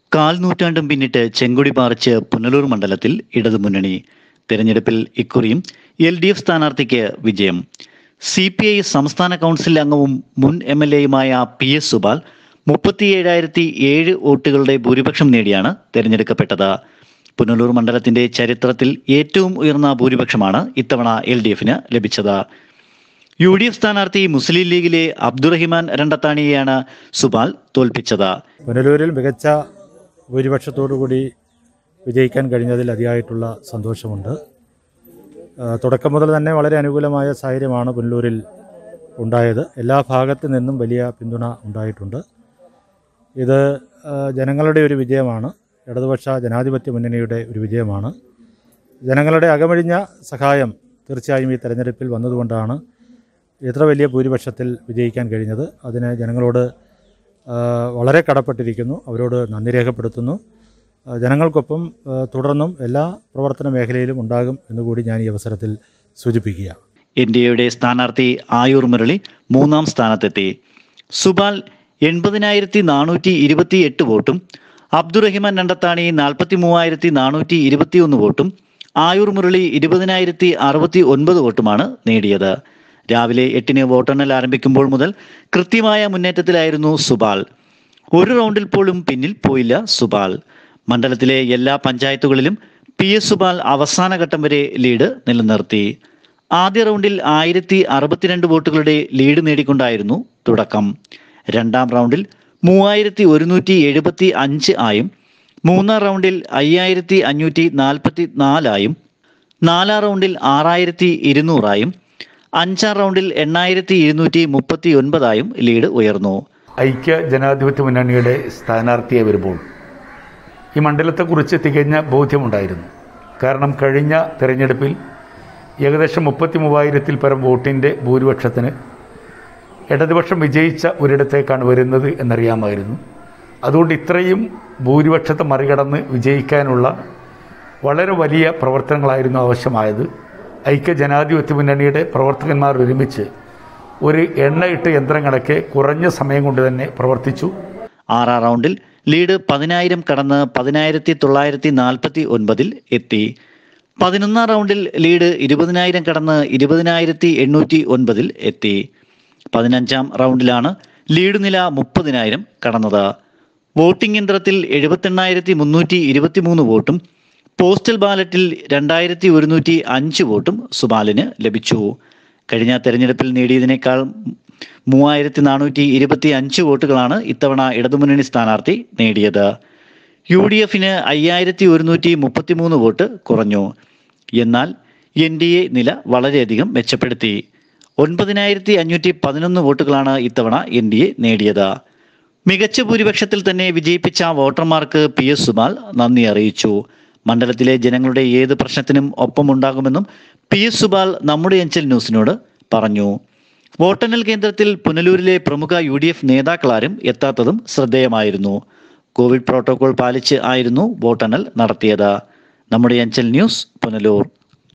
കാൽ നൂറ്റാണ്ടും പിന്നിട്ട് ചെങ്കൊടി പാറിച്ച് പുനലൂർ മണ്ഡലത്തിൽ ഇടതുമുന്നണി തെരഞ്ഞെടുപ്പിൽ ഇക്കുറിയും എൽ ഡി എഫ് സ്ഥാനാർത്ഥിക്ക് വിജയം സി പി ഐ സംസ്ഥാന കൗൺസിൽ അംഗവും മുൻ എം എൽ എയുമായ പി എസ് സുബാൽ മുപ്പത്തിയേഴായിരത്തി ഏഴ് വോട്ടുകളുടെ ഭൂരിപക്ഷം നേടിയാണ് തെരഞ്ഞെടുക്കപ്പെട്ടത് പുനലൂർ മണ്ഡലത്തിന്റെ ചരിത്രത്തിൽ ഏറ്റവും ഉയർന്ന ഭൂരിപക്ഷമാണ് ഇത്തവണ എൽ ഡി എഫിന് ലഭിച്ചത് യു ഡി എഫ് സ്ഥാനാർത്ഥി മുസ്ലിം ലീഗിലെ അബ്ദുറഹിമാൻ രണ്ടത്താണിയെയാണ് സുബാൽ തോൽപ്പിച്ചത് പുനലൂരിൽ മികച്ച ഭൂരിപക്ഷത്തോടുകൂടി വിജയിക്കാൻ കഴിഞ്ഞതിൽ അതിയായിട്ടുള്ള സന്തോഷമുണ്ട് ആ, തുടക്കം മുതൽ തന്നെ വളരെ അനുകൂലമായ സാഹചര്യമാണ് പുനലൂരിൽ ഉണ്ടായത് എല്ലാ ഭാഗത്തു നിന്നും വലിയ പിന്തുണ ഉണ്ടായിട്ടുണ്ട് ഇത് ആ, ജനങ്ങളുടെ ഒരു വിജയമാണ് ഇടതുപക്ഷ ജനാധിപത്യ മുന്നണിയുടെ ഒരു വിജയമാണ് ജനങ്ങളുടെ അകമഴിഞ്ഞ സഹായം തീർച്ചയായും ഈ തെരഞ്ഞെടുപ്പിൽ വന്നതുകൊണ്ടാണ് ഇത്ര വലിയ ഭൂരിപക്ഷത്തിൽ വിജയിക്കാൻ കഴിഞ്ഞത് അതിന് ജനങ്ങളോട് ആ, വളരെ കടപ്പെട്ടിരിക്കുന്നു അവരോട് നന്ദി രേഖപ്പെടുത്തുന്നു ആ, ജനങ്ങൾക്കൊപ്പം ആ, തുടർന്നും എല്ലാ പ്രവർത്തന മേഖലയിലും ഉണ്ടാകും എന്നുകൂടി ഞാൻ ഈ അവസരത്തിൽ സൂചിപ്പിക്കുക എൻ ഡി എയുടെ സ്ഥാനാർത്ഥി ആയൂർ മുരളി മൂന്നാം സ്ഥാനത്തെത്തി സുബാൽ എൺപതിനായിരത്തി നാനൂറ്റി ഇരുപത്തി എട്ട് വോട്ടും അബ്ദുറഹിമാൻ രണ്ടത്താണി നാൽപ്പത്തി മൂവായിരത്തി നാനൂറ്റി ഇരുപത്തിയൊന്ന് വോട്ടും ആയൂർ മുരളി ഇരുപതിനായിരത്തി അറുപത്തി ഒൻപത് വോട്ടുമാണ് നേടിയത് രാവിലെ എട്ടിന് വോട്ടെണ്ണൽ ആരംഭിക്കുമ്പോൾ മുതൽ കൃത്യമായ മുന്നേറ്റത്തിലായിരുന്നു സുബാൽ ഒരു റൗണ്ടിൽ പോലും പിന്നിൽ പോയില്ല സുബാൽ മണ്ഡലത്തിലെ എല്ലാ പഞ്ചായത്തുകളിലും പി എസ് സുബാൽ അവസാന ഘട്ടം വരെ ലീഡ് നിലനിർത്തി ആദ്യ റൗണ്ടിൽ ആയിരത്തി അറുപത്തിരണ്ട് വോട്ടുകളുടെ ലീഡ് നേടിക്കൊണ്ടായിരുന്നു തുടക്കം രണ്ടാം റൗണ്ടിൽ മൂവായിരത്തി ഒരുന്നൂറ്റി എഴുപത്തി അഞ്ച് ആയും മൂന്നാം റൗണ്ടിൽ അയ്യായിരത്തി അഞ്ഞൂറ്റി നാൽപ്പത്തി നാലായും നാലാം റൗണ്ടിൽ ആറായിരത്തി ഇരുന്നൂറായും അഞ്ചാം റൗണ്ടിൽ എണ്ണായിരത്തി ഇരുന്നൂറ്റി മുപ്പത്തി ഒൻപതായും ലീഡ് ഉയർന്നു ഐക്യ ജനാധിപത്യ മുന്നണിയുടെ സ്ഥാനാർത്ഥിയെ വരുമ്പോൾ ഈ മണ്ഡലത്തെക്കുറിച്ച് തികഞ്ഞ ബോധ്യമുണ്ടായിരുന്നു കാരണം കഴിഞ്ഞ തെരഞ്ഞെടുപ്പിൽ ഏകദേശം മുപ്പത്തി മൂവായിരത്തിൽ പരം വോട്ടിൻ്റെ ഭൂരിപക്ഷത്തിന് ഇടതുപക്ഷം വിജയിച്ച ഒരിടത്തേക്കാണ് വരുന്നത് എന്നറിയാമായിരുന്നു അതുകൊണ്ട് ഇത്രയും ഭൂരിപക്ഷത്തെ മറികടന്ന് വിജയിക്കാനുള്ള വളരെ വലിയ പ്രവർത്തനങ്ങളായിരുന്നു ആവശ്യമായത് ഐക്യ ജനാധിപത്യ മുന്നണിയുടെ പ്രവർത്തകന്മാർ ഒരുമിച്ച് ഒരു എണ്ണയിട്ട് യന്ത്രങ്ങളൊക്കെ കുറഞ്ഞ സമയം കൊണ്ട് തന്നെ പ്രവർത്തിച്ചു ആറാം റൗണ്ടിൽ ലീഡ് പതിനായിരം കടന്ന് പതിനായിരത്തി തൊള്ളായിരത്തി നാൽപ്പത്തി ഒൻപതിൽ എത്തി പതിനൊന്നാം റൗണ്ടിൽ ലീഡ് ഇരുപതിനായിരം കടന്ന് ഇരുപതിനായിരത്തി എണ്ണൂറ്റി ഒൻപതിൽ എത്തി പതിനഞ്ചാം റൗണ്ടിലാണ് ലീഡ് നില മുപ്പതിനായിരം കടന്നത് വോട്ടിംഗ് യന്ത്രത്തിൽ എഴുപത്തെണ്ണായിരത്തി മുന്നൂറ്റി ഇരുപത്തി മൂന്ന് വോട്ടും പോസ്റ്റൽ ബാലറ്റിൽ രണ്ടായിരത്തി ഒരുന്നൂറ്റി അഞ്ച് വോട്ടും സുബാലിന് ലഭിച്ചു കഴിഞ്ഞ തെരഞ്ഞെടുപ്പിൽ നേടിയതിനേക്കാൾ മൂവായിരത്തി നാനൂറ്റി ഇരുപത്തി അഞ്ച് വോട്ടുകളാണ് ഇത്തവണ ഇടതുമുന്നണി സ്ഥാനാർത്ഥി നേടിയത് യു ഡി എഫിന് അയ്യായിരത്തി ഒരുന്നൂറ്റി മുപ്പത്തിമൂന്ന് വോട്ട് കുറഞ്ഞു എന്നാൽ എൻ ഡി എ നില വളരെയധികം മെച്ചപ്പെടുത്തി ഒൻപതിനായിരത്തി അഞ്ഞൂറ്റി പതിനൊന്ന് വോട്ടുകളാണ് ഇത്തവണ എൻ ഡി എ നേടിയത് മികച്ച ഭൂരിപക്ഷത്തിൽ തന്നെ വിജയിപ്പിച്ച വോട്ടർമാർക്ക് പി എസ് സുബാൽ നന്ദി അറിയിച്ചു മണ്ഡലത്തിലെ ജനങ്ങളുടെ ഏത് പ്രശ്നത്തിനും ഒപ്പമുണ്ടാകുമെന്നും പി എസ് സുബാൽ നമ്മുടെ എഞ്ചൽ ന്യൂസിനോട് പറഞ്ഞു വോട്ടെണ്ണൽ കേന്ദ്രത്തിൽ പുനലൂരിലെ പ്രമുഖ യു ഡി എഫ് നേതാക്കളാരും എത്താത്തതും ശ്രദ്ധേയമായിരുന്നു കോവിഡ് പ്രോട്ടോകോൾ പാലിച്ച് ആയിരുന്നു വോട്ടെണ്ണൽ നടത്തിയത് നമ്മുടെ അഞ്ചൽ ന്യൂസ് പുനലൂർ